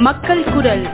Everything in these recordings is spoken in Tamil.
மக்கள் குரல்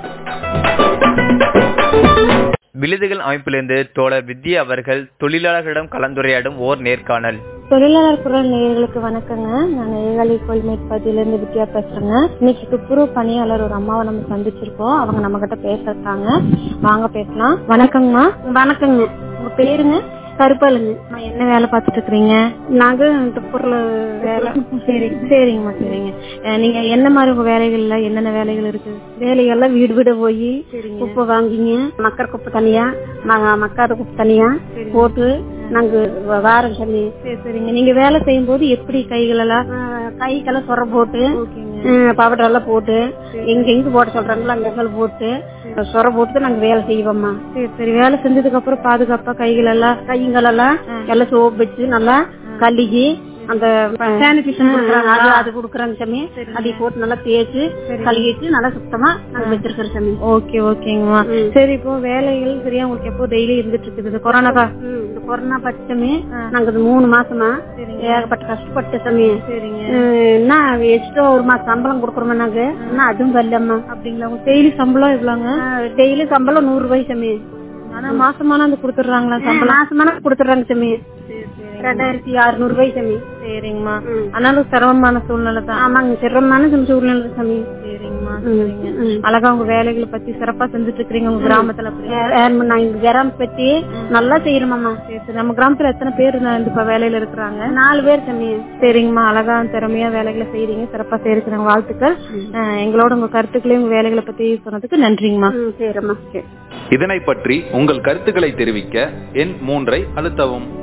விழுதுகள் அமைப்பிலிருந்து தோழர் வித்யா அவர்கள் தொழிலாளர்களிடம் கலந்துரையாடும் ஓர் நேர்காணல் தொழிலாளர் குரல் நேயர்களுக்கு வணக்கங்க நான் ஏகாலி கோல்மேட்பதியிலிருந்து வித்யா பேசுறேங்க இன்னைக்கு துப்புரவு பணியாளர் ஒரு அம்மாவை நம்ம சந்திச்சிருக்கோம் அவங்க நம்ம கிட்ட பேசுறாங்க வாங்க பேசலாம் வணக்கங்கம்மா வணக்கங்க உங்க பேருங்க கருப்பாளுங்க என்ன வேலை பார்த்துட்டு இருக்கிறீங்க நாங்க துப்புரல வேலை சரி சரிங்கம்மா சரிங்க அஹ் நீங்க என்ன மாதிரி உங்க வேலைகள்ல என்னென்ன வேலைகள் இருக்கு வேலைகள்லாம் வீடு வீடு போய் குப்பை வாங்கிங்க மக்கர் குப்பை தனியா ம- மக்காத குப்பை தனியா போட்டு நாங்க வ- வாரம் சொல்லி சரி சரிங்க நீங்க வேலை செய்யும் போது எப்படி கைகள் எல்லாம் கைக்கெல்லாம் சொர போட்டு பவுடர் எல்லாம் போட்டு எங்க எங்க போட சொல்றாங்களோ அங்க எல்லாம் போட்டு சொர போட்டு நாங்க வேலை செய்வோம்மா சரி சரி வேலை செஞ்சதுக்கு அப்புறம் பாதுகாப்பா கைகள் எல்லாம் கைங்கள் எல்லாம் எல்லாம் சோப்பு வச்சு நல்லா கழுகி அந்த சானிடேஷன் கொடுக்குறாங்க அது அது கொடுக்குறாங்க சாமி அதை போட்டு நல்லா தேய்ச்சு கழுகிட்டு நல்லா சுத்தமா நாங்க வச்சிருக்கிறோம் சாமி ஓகே ஓகேங்கம்மா சரி இப்போ வேலைகள் சரியா உங்களுக்கு எப்போ டெய்லி இருந்துட்டு இருக்குது இந்த கொரோனா இந்த கொரோனா பட்சமே நாங்க இது மூணு மாசமா ஏகப்பட்ட கஷ்டப்பட்ட சாமி என்ன எக்ஸ்ட்ரா ஒரு மாசம் சம்பளம் கொடுக்குறோமா நாங்க என்ன அதுவும் வரலம்மா அப்படிங்களா உங்க டெய்லி சம்பளம் எவ்வளோங்க டெய்லி சம்பளம் நூறு ரூபாய் சாமி ஆனா மாசமான அந்த கொடுத்துடுறாங்களா சம்பளம் மாசமான கொடுத்துடுறாங்க சாமி ரெண்டாயிரத்தி அறுநூறு ரூபாய் சாமி சரிங்கம்மா ஆனாலும் சிரமமான சூழ்நிலை தான் ஆமாங்க சிரமமான சூழ்நிலை தான் சாமி சரிங்கம்மா சரிங்க அழகா உங்க வேலைகளை பத்தி சிறப்பா செஞ்சுட்டு இருக்கீங்க உங்க கிராமத்துல அப்படி நான் இந்த கிராமத்தை பத்தி நல்லா செய்யறோமாம்மா சரி சரி நம்ம கிராமத்துல எத்தனை பேர் இந்த இப்ப வேலையில இருக்கிறாங்க நாலு பேர் சாமி சரிங்கம்மா அழகா திறமையா வேலைகளை செய்றீங்க சிறப்பா செய்யறதுக்கு வாழ்த்துக்கள் அஹ் எங்களோட உங்க கருத்துக்களையும் உங்க வேலைகளை பத்தி சொன்னதுக்கு நன்றிங்கம்மா சரிம்மா சரி இதனை பற்றி உங்கள் கருத்துக்களை தெரிவிக்க எண் மூன்றை அழுத்தவும்